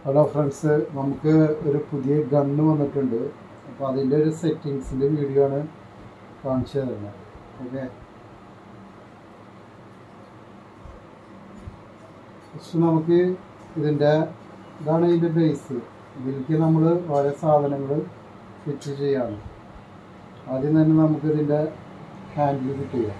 hello friends നമുക്ക് ഒരു പുതിയ ഗണ്ണ് വന്നിട്ടുണ്ട് അപ്പോൾ അതിൻ്റെ ഒരു സെറ്റിങ്സിൻ്റെ വീഡിയോ ആണ് കാണിച്ചു തരുന്നത് ഓക്കെ ഫസ്റ്റ് നമുക്ക് ഇതിൻ്റെ ഇതാണ് ഇതിൻ്റെ ബേസ് ഇതിലേക്ക് നമ്മൾ ഓരോ സാധനങ്ങൾ ഫിറ്റ് ചെയ്യാണ് ആദ്യം തന്നെ നമുക്ക് ഇതിൻ്റെ ഹാൻഡിൽ ഫിറ്റ് ചെയ്യാം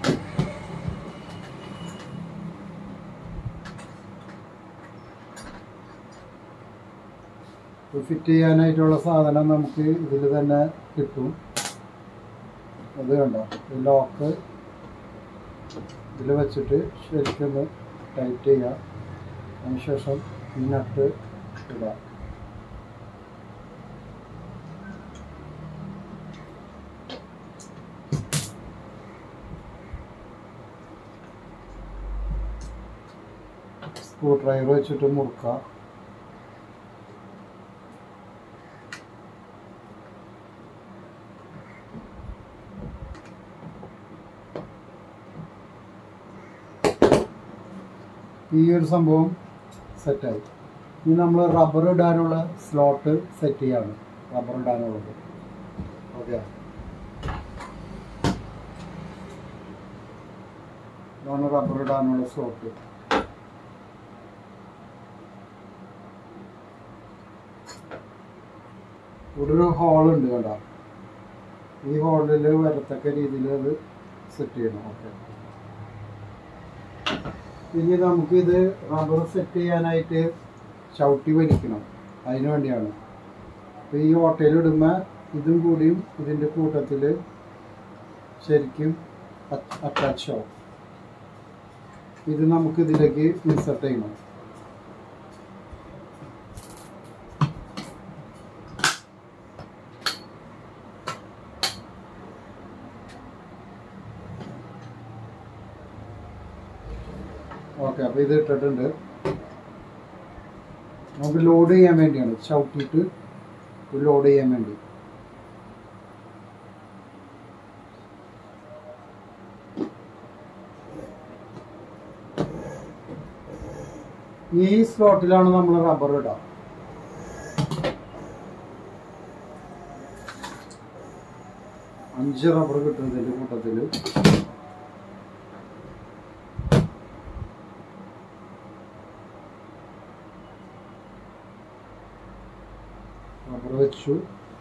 ഫിറ്റ് ചെയ്യാനായിട്ടുള്ള സാധനം നമുക്ക് ഇതിൽ തന്നെ കിട്ടും അത് കണ്ടോ ഈ ലോക്ക് ഇതിൽ വെച്ചിട്ട് ശരിക്കൊന്ന് ടൈറ്റ് ചെയ്യാം അതിനുശേഷം ഈ നട്ട് ഇടാം സ്ക്രൂ ഡ്രൈവർ വെച്ചിട്ട് മുറുക്കാം ഈ ഒരു സംഭവം സെറ്റായി ഇനി നമ്മൾ റബ്ബർ ഇടാനുള്ള സ്ലോട്ട് സെറ്റ് ചെയ്യാണ് റബ്ബർ ഇടാനുള്ളത് ഓക്കെ ഇതാണ് റബ്ബർ ഇടാനുള്ള സ്ലോട്ട് ഇവിടെ ഒരു ഹോൾ ഉണ്ട് കേട്ടോ ഈ ഹോളിൽ വരത്തക്ക രീതിയിൽ അത് സെറ്റ് ചെയ്യണം ഓക്കെ ഇനി നമുക്ക് ഇത് റബ്ബർ സെറ്റ് ചെയ്യാനായിട്ട് ചവിട്ടി വലിക്കണം അതിന് വേണ്ടിയാണ് അപ്പോൾ ഈ ഓട്ടയിൽ ഇടുമ്പോൾ ഇതും കൂടിയും ഇതിൻ്റെ കൂട്ടത്തിൽ ശരിക്കും അറ്റാച്ച് ആവും ഇത് നമുക്ക് ഇതിലേക്ക് ഇൻസർട്ട് ചെയ്യണം ഓക്കെ അപ്പോൾ ഇത് ഇട്ടിട്ടുണ്ട് നമുക്ക് ലോഡ് ചെയ്യാൻ വേണ്ടിയാണ് ചവിട്ടിയിട്ട് ലോഡ് ചെയ്യാൻ വേണ്ടി ഈ സ്ലോട്ടിലാണ് നമ്മൾ റബ്ബർ ഇടുക അഞ്ച് റബ്ബർ കിട്ടും ഇതിൻ്റെ കൂട്ടത്തിൽ റബ്ബർ വെച്ചു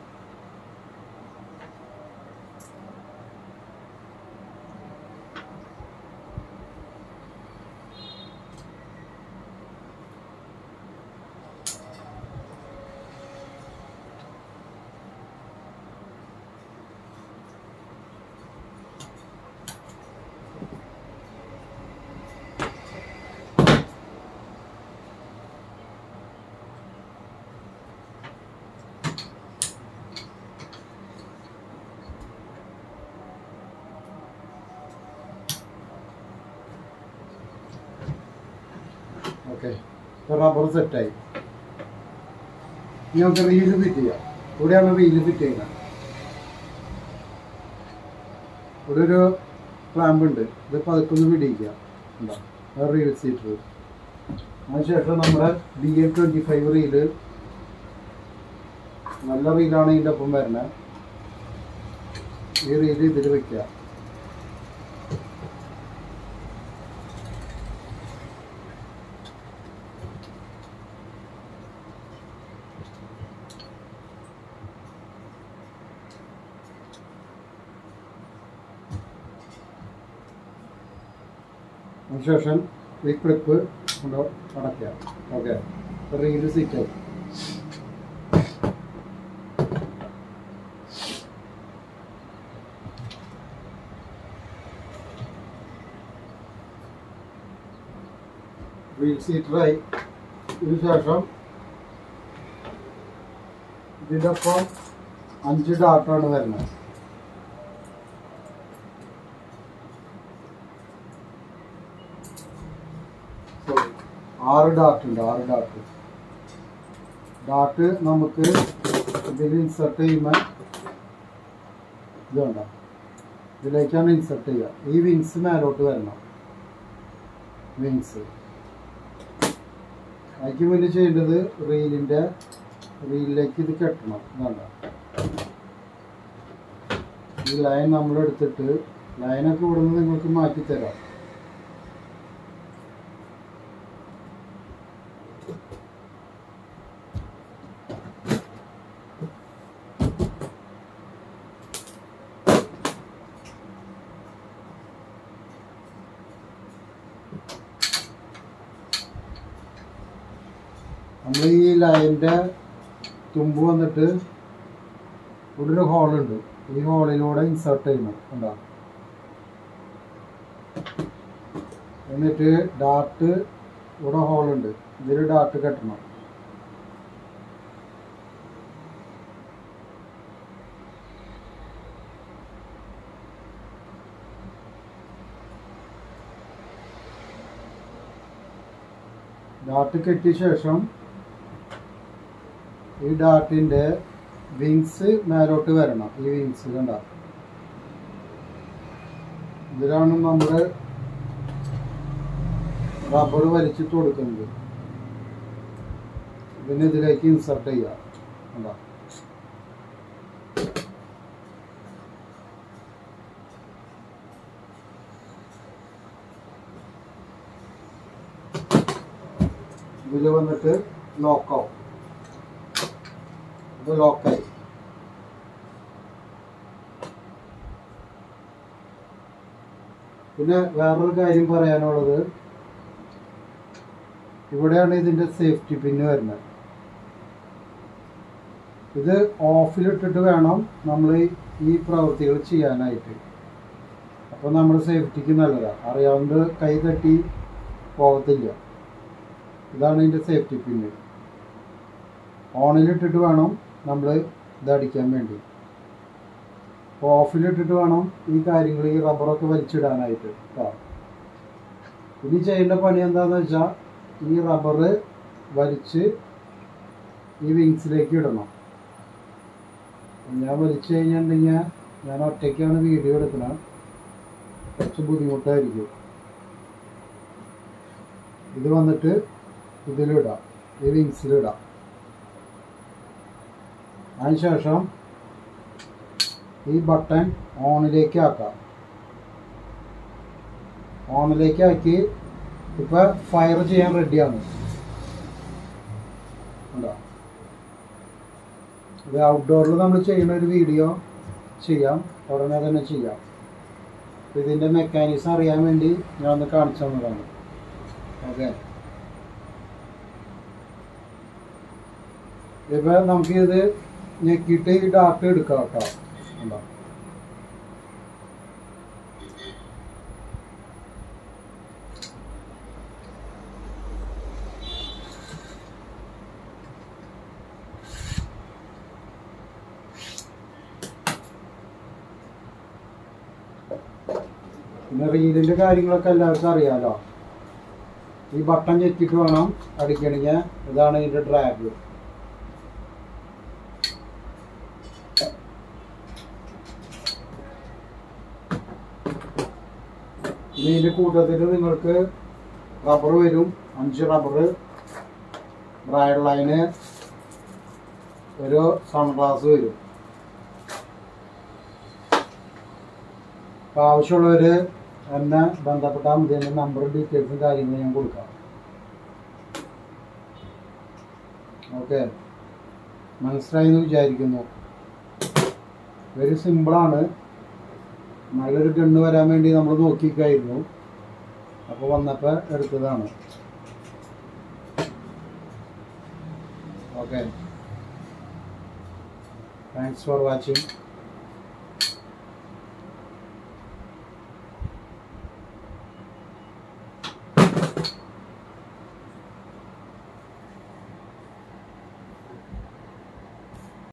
ഓക്കെ റബ്ബർ സെറ്റായി ഇനി നമുക്ക് റീല് ഫിറ്റ് ചെയ്യാം ഇവിടെയാണ് റീല് ഫിറ്റ് ചെയ്യുന്നത് ഇവിടെ ഒരു ക്ലാമ്പ് ഉണ്ട് ഇത് പതുക്കൊന്ന് പിടിക്കുക ഉണ്ടോ റീൽ സീറ്റർ അതിനുശേഷം നമ്മുടെ B A twenty five reel നല്ല റീലാണ് ഇതിൻ്റെ ഒപ്പം വരുന്നത് ഈ റീല് ഇതിൽ വെക്കുക അതിനുശേഷം ഈ ക്ലിപ്പ് കൊണ്ട് അടയ്ക്കുക ഓക്കെ റീല് സീറ്റായി റീൽ സീറ്ററായി ഇതിന് ശേഷം ഇതിൻ്റെ ഒപ്പം അഞ്ച് ഡാട്ടാണ് വരുന്നത് സോറി ആറ് ഡാർട്ട് ഉണ്ട് ആറ് ഡാർട്ട് ഡാർട്ട് നമുക്ക് ഇതിൽ ഇൻസർട്ട് ചെയ്യുമ്പോൾ ഇതുണ്ട ഇതിലേക്കാണ് ഇൻസർട്ട് ചെയ്യുക ഈ വിങ്സ് മേലോട്ട് വരണം വിങ്സ് അതിക്ക് മുന്നേ ചെയ്യേണ്ടത് റീലിൻ്റെ റീലിലേക്ക് ഇത് കെട്ടണം ഇതാണ്ട ഈ ലൈൻ നമ്മൾ എടുത്തിട്ട് ലൈനൊക്കെ ഇവിടുന്ന് നിങ്ങൾക്ക് മാറ്റി തരാം നമ്മൾ ഈ ലൈനിൻ്റെ തുമ്പ് വന്നിട്ട് ഇവിടെ ഒരു ഹോളുണ്ട് ഈ ഹോളിലൂടെ ഇൻസേർട്ട് ചെയ്യണം കണ്ടോ എന്നിട്ട് ഡാർട്ട് ഇവിടെ ഹോളുണ്ട് ഇതിൽ ഡാർട്ട് കെട്ടണം ഡാർട്ട് കെട്ടിയ ശേഷം ഈ ഡാർട്ടിൻ്റെ വിങ്സ് മേലോട്ട് വരണം ഈ വിങ്സ് കണ്ട ഇതിലാണ് നമ്മൾ റബ്ബർ വലിച്ചിട്ട് കൊടുക്കുന്നത് ഇതിനെ ഇതിലേക്ക് ഇൻസർട്ട് ചെയ്യുക കണ്ടോ ഇതിൽ വന്നിട്ട് ലോക്കാവും ഇത് ലോക്കായി പിന്നെ വേറൊരു കാര്യം പറയാനുള്ളത് ഇവിടെയാണ് ഇതിൻ്റെ സേഫ്റ്റി പിന്ന് വരുന്നത് ഇത് ഓഫിലിട്ടിട്ട് വേണം നമ്മൾ ഈ പ്രവൃത്തികൾ ചെയ്യാനായിട്ട് അപ്പോൾ നമ്മുടെ സേഫ്റ്റിക്ക് നല്ലതാണ് അറിയാവുന്ന കൈ തട്ടി പോകത്തില്ല ഇതാണ് ഇതിൻ്റെ സേഫ്റ്റി പിന്ന് ഓണിലിട്ടിട്ട് വേണം നമ്മൾ ഇത് അടിക്കാൻ വേണ്ടി ഓഫിലിട്ടിട്ട് വേണം ഈ കാര്യങ്ങൾ ഈ റബ്ബറൊക്കെ വലിച്ചിടാനായിട്ട് കേട്ടോ ഇനി ചെയ്യേണ്ട പണി എന്താണെന്ന് വെച്ചാൽ ഈ റബ്ബർ വലിച്ച് ഈ വിങ്സിലേക്ക് ഇടണം ഞാൻ വലിച്ചു കഴിഞ്ഞിട്ടുണ്ടെങ്കിൽ ഞാൻ ഒറ്റയ്ക്കാണ് വീഡിയോ എടുക്കുന്നത് കുറച്ച് ബുദ്ധിമുട്ടായിരിക്കും ഇത് വന്നിട്ട് ഇതിലിടാം ഈ വിങ്സിലിടാം അതിനുശേഷം ഈ ബട്ടൺ ഓണിലേക്ക് ആക്കാം ഓണിലേക്ക് ആക്കി ഇപ്പൊ ഫയർ ചെയ്യാൻ റെഡിയാണ് ഉണ്ടോ ഇത് ഔട്ട്ഡോറിൽ നമ്മൾ ചെയ്യുന്ന ഒരു വീഡിയോ ചെയ്യാം ഉടനെ തന്നെ ചെയ്യാം ഇതിൻ്റെ മെക്കാനിസം അറിയാൻ വേണ്ടി ഞാൻ ഒന്ന് കാണിച്ചു തന്നതാണ് ഓക്കെ ഇപ്പൊ നമുക്ക് ഇത് ഞെക്കിയിട്ട് ഈ ഡാർട്ട് എടുക്കാം കേട്ടോ ഉണ്ടോ പിന്നെ റീലിന്റെ കാര്യങ്ങളൊക്കെ എല്ലാവർക്കും അറിയാലോ ഈ ബട്ടൺ ഞെക്കിയിട്ട് വേണം അടിക്കണമെങ്കിൽ ഇതാണ് ഇതിന്റെ ഡ്രാഗ് ഇനി ഇതിന്റെ കൂട്ടത്തിൽ നിങ്ങൾക്ക് റബ്ബർ വരും അഞ്ച് റബ്ബർ ബ്രൈഡ് ലൈന് ഒരു സൺഗ്ലാസ് വരും അപ്പോൾ ആവശ്യമുള്ളവർ എന്നെ ബന്ധപ്പെട്ടാൽ മതി എൻ്റെ നമ്പറും ഡീറ്റെയിൽസും കാര്യങ്ങളും ഞാൻ കൊടുക്കാം ഓക്കെ മനസ്സിലായി എന്ന് വിചാരിക്കുന്നു വെരി സിമ്പിളാണ് നല്ലൊരു ഗണ്ണ് വരാൻ വേണ്ടി നമ്മൾ നോക്കിക്കായിരുന്നു അപ്പോൾ വന്നപ്പോൾ എടുത്തതാണ് ഓക്കെ താങ്ക്സ് ഫോർ വാച്ചിങ്